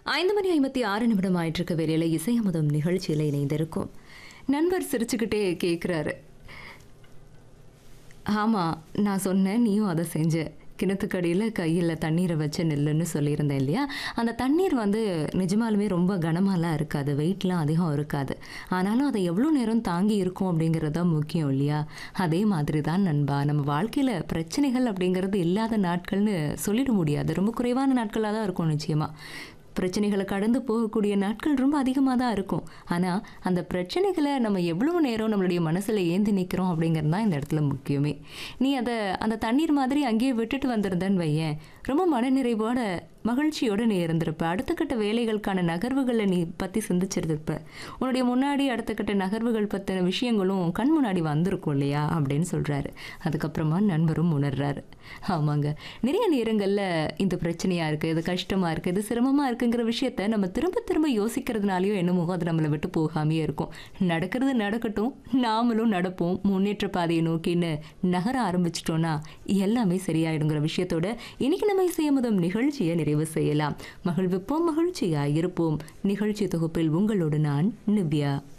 ஐந்து மணி ஐம்பத்தி ஆறு நிமிடம் ஆயிட்டிருக்க வேலையில் இசையமுதம் நிகழ்ச்சியில் இணைந்திருக்கும் நண்பர் சிரிச்சுக்கிட்டே கேட்குறாரு ஆமாம் நான் சொன்னேன் நீயும் அதை செஞ்ச கிணத்துக்கடியில் கையில் தண்ணீரை வச்சு நில்லுன்னு சொல்லியிருந்தேன் இல்லையா அந்த தண்ணீர் வந்து நிஜமாலுமே ரொம்ப கனமாலாம் இருக்காது வெயிட்லாம் அதிகம் இருக்காது ஆனாலும் அதை எவ்வளோ நேரம் தாங்கி இருக்கும் அப்படிங்கிறது தான் முக்கியம் இல்லையா அதே மாதிரி தான் நண்பா நம்ம வாழ்க்கையில் பிரச்சனைகள் அப்படிங்கிறது இல்லாத நாட்கள்னு சொல்லிட முடியாது ரொம்ப குறைவான நாட்களாக தான் இருக்கும் நிச்சயமாக பிரச்சனைகளை கடந்து போகக்கூடிய நாட்கள் ரொம்ப அதிகமாக தான் இருக்கும் ஆனால் அந்த பிரச்சனைகளை நம்ம எவ்வளோ நேரம் நம்மளுடைய மனசில் ஏந்தி நிற்கிறோம் அப்படிங்கிறது தான் இந்த இடத்துல முக்கியமே நீ அதை அந்த தண்ணீர் மாதிரி அங்கேயே விட்டுட்டு வந்திருந்தேன்னு வையேன் ரொம்ப மனநிறைவோட மகிழ்ச்சியோடு நீ இருந்திருப்ப அடுத்த கட்ட வேலைகளுக்கான நகர்வுகளை நீ பற்றி சிந்திச்சிருந்திருப்ப உன்னுடைய முன்னாடி அடுத்த கட்ட நகர்வுகள் பற்றின விஷயங்களும் கண் முன்னாடி வந்திருக்கும் இல்லையா அப்படின்னு சொல்கிறாரு அதுக்கப்புறமா நண்பரும் உணர்றாரு ஆமாங்க நிறைய நேரங்களில் இந்த பிரச்சனையாக இருக்குது இது கஷ்டமாக இருக்குது இது சிரமமாக இருக்குங்கிற விஷயத்த நம்ம திரும்ப திரும்ப யோசிக்கிறதுனாலையோ என்னமோ அது நம்மளை விட்டு போகாமையே இருக்கும் நடக்கிறது நடக்கட்டும் நாமளும் நடப்போம் முன்னேற்ற பாதையை நோக்கின்னு நகர ஆரம்பிச்சிட்டோன்னா எல்லாமே சரியாயிடுங்கிற விஷயத்தோட இன்னைக்கு நம்ம இசையமுதம் நிகழ்ச்சியை நிறைவு செய்யலாம் மகிழ்விப்போம் மகிழ்ச்சியாய் இருப்போம் நிகழ்ச்சி தொகுப்பில் உங்களோடு நான் நிவ்யா